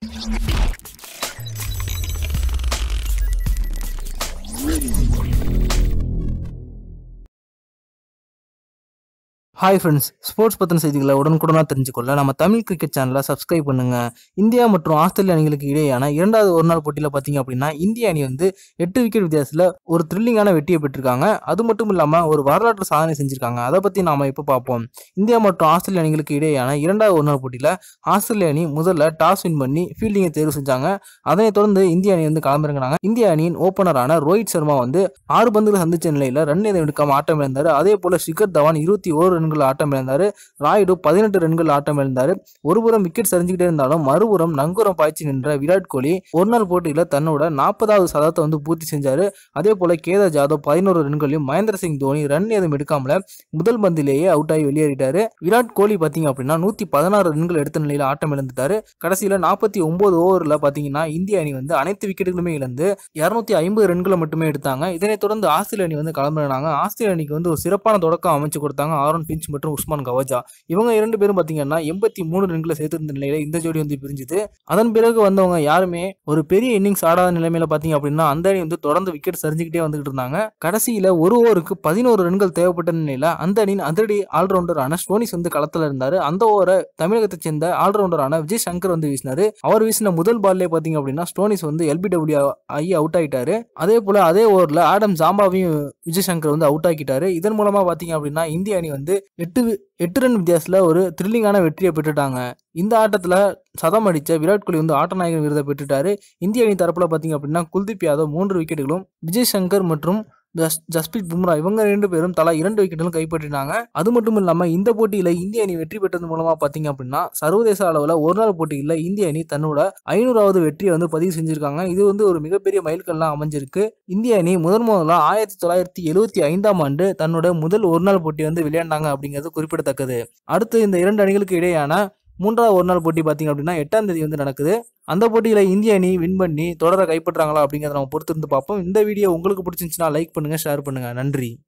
hi friends sports பற்றின செய்திகளை உடனுக்குடனாக தெரிஞ்சுக்கொள்ள நம்ம தமிழ் கிரிக்கெட் சேனலை சப்ஸ்கிரைப் பண்ணுங்க இந்தியா மற்றும் ஆஸ்திரேலிய அணிகளுக்கு இடையேயான இரண்டாவது ஒரு நாள் போட்டியில் பார்த்தீங்க அப்படின்னா இந்திய அணி வந்து எட்டு விக்கெட் வித்தியாசத்தில் ஒரு த்ரில்லிங்கான வெற்றியை பெற்றிருக்காங்க அது மட்டும் இல்லாமல் ஒரு வரலாற்று சாதனை செஞ்சிருக்காங்க அதை பற்றி நாம இப்போ பார்ப்போம் இந்தியா மற்றும் ஆஸ்திரேலிய அணிகளுக்கு இடையேயான இரண்டாவது ஒரு நாள் போட்டியில் ஆஸ்திரேலிய அணி முதல்ல டாஸ் வின் பண்ணி ஃபீல்டிங்கை தேர்வு செஞ்சாங்க அதனைத் தொடர்ந்து இந்திய அணி வந்து களமிறங்கினாங்க இந்திய அணியின் ஓப்பனரான ரோஹித் சர்மா வந்து ஆறு பந்துகள் சந்திச்ச நிலையில் ரன் எதுவும் எடுக்காம ஆட்டம் இழந்தார் அதே போல ஷிகர் தவான் இருபத்தி ஓரு ரன்கள் ஆட்டம் இழந்தார் ராயுடு பதினெட்டு ரன்கள் ஆட்டம் இழந்தார் ஒருபுறம் விக்கெட் சரிஞ்சுக்கிட்டே இருந்தாலும் மறுபுறம் நங்கூரம் பாய்ச்சி நின்ற விராட் கோலி ஒரு நாள் போட்டியில் தன்னோட நாற்பதாவது சதத்தை வந்து பூர்த்தி செஞ்சாரு அதே போல கேதார் ஜாதவ் பதினோரு ரன்களையும் மகேந்திர சிங் தோனி ரன் எதுவும் எடுக்காமல முதல் பந்திலேயே அவுட் ஆகி வெளியேறிட்டாரு விராட் கோலி பாத்தீங்க அப்படின்னா நூத்தி பதினாறு ரன்கள் எடுத்த நிலையில ஆட்டம் இழந்துட்டாரு கடைசியில நாற்பத்தி ஒன்பது ஓவர்ல பாத்தீங்கன்னா இந்திய அணி வந்து அனைத்து விக்கெட்டுகளுமே இழந்து இருநூத்தி ஐம்பது ரன்களை மட்டுமே எடுத்தாங்க இதனைத் தொடர்ந்து ஆஸ்திரேலிய அணி வந்து களமிறங்கினாங்க ஆஸ்திரேலிய அணிக்கு வந்து ஒரு சிறப்பான தொடக்கம் அமைச்சு கொடுத்தாங்க ஆரோன் பிஞ்ச் மற்றும் உஸ்மான் கவாஜா இவங்க இரண்டு பேரும் பாத்தீங்கன்னா எண்பத்தி மூணு ரன்களை சேர்த்திருந்த நிலையில இந்த ஜோடி வந்து பிரிஞ்சுது அதன் பிறகு வந்தவங்க யாருமே ஒரு பெரிய இன்னிங்ஸ் ஆடாத நிலைமையில பாத்தீங்க அப்படின்னா அந்த அணி வந்து தொடர்ந்து விக்கெட் சரிஞ்சுக்கிட்டே வந்துகிட்டு இருந்தாங்க கடைசியில ஒரு ஓவருக்கு பதினோரு ரன்கள் தேவைப்பட்ட நிலையில அந்த அணியின் அதிரடி ஆல்ரவுண்டரான ஸ்டோனிஸ் வந்து களத்துல இருந்தாரு அந்த ஓவரை தமிழகத்தை சேர்ந்த ஆல்ரவுண்டரான விஜய் சங்கர் வந்து வீசினாரு அவர் வீசின முதல் பால்லே பாத்தீங்க அப்படின்னா ஸ்டோனிஸ் வந்து எல்பிடபிள்யூ ஆகி அவுட் ஆயிட்டாரு அதே போல அதே ஓவர்ல ஆடம் ஜாம்பாவையும் விஜய் சங்கர் வந்து அவுட் ஆக்கிட்டாரு இதன் மூலமா பாத்தீங்க அப்படின்னா இந்திய அணி வந்து எட்டு வி- எட்டு ரன் வித்தியாசத்துல ஒரு த்ரில்லிங்கான வெற்றியை பெற்றுட்டாங்க இந்த ஆட்டத்துல சதம் அடிச்ச விராட் கோலி வந்து ஆட்ட நாயகன் விருதை பெற்றுட்டாரு இந்திய அணி தரப்புல பாத்தீங்க அப்படின்னா குல்தீப் யாதவ் மூன்று விக்கெட்டுகளும் விஜய் சங்கர் மற்றும் ஜஸ்- ஜஸ்பிரீத் பும்ரா இவங்க ரெண்டு பேரும் தலா இரண்டு விக்கெட்டுகளும் கைப்பற்றினாங்க அது மட்டும் இல்லாம இந்த போட்டியில இந்திய அணி வெற்றி பெற்றது மூலமா பாத்தீங்க அப்படின்னா சர்வதேச அளவுல ஒரு நாள் போட்டியில இந்திய அணி தன்னோட ஐநூறாவது வெற்றியை வந்து பதிவு செஞ்சிருக்காங்க இது வந்து ஒரு மிகப்பெரிய மைல்கல்லாம் அமைஞ்சிருக்கு இந்திய அணி முதன் முதலா ஆயிரத்தி தொள்ளாயிரத்தி எழுவத்தி ஐந்தாம் ஆண்டு தன்னோட முதல் ஒரு நாள் போட்டி வந்து விளையாண்டாங்க அப்படிங்கிறது குறிப்பிடத்தக்கது அடுத்து இந்த இரண்டு அணிகளுக்கு இடையேயான மூன்றாவது ஒரு நாள் போட்டி பார்த்தீங்க அப்படின்னா எட்டாம் தேதி வந்து நடக்குது அந்த போட்டியில இந்திய அணி வின் பண்ணி தொடர கைப்பற்றாங்களா அப்படிங்கிறத நம்ம பொறுத்திருந்து பார்ப்போம் இந்த வீடியோ உங்களுக்கு பிடிச்சிருந்துச்சுன்னா லைக் பண்ணுங்க ஷேர் பண்ணுங்க நன்றி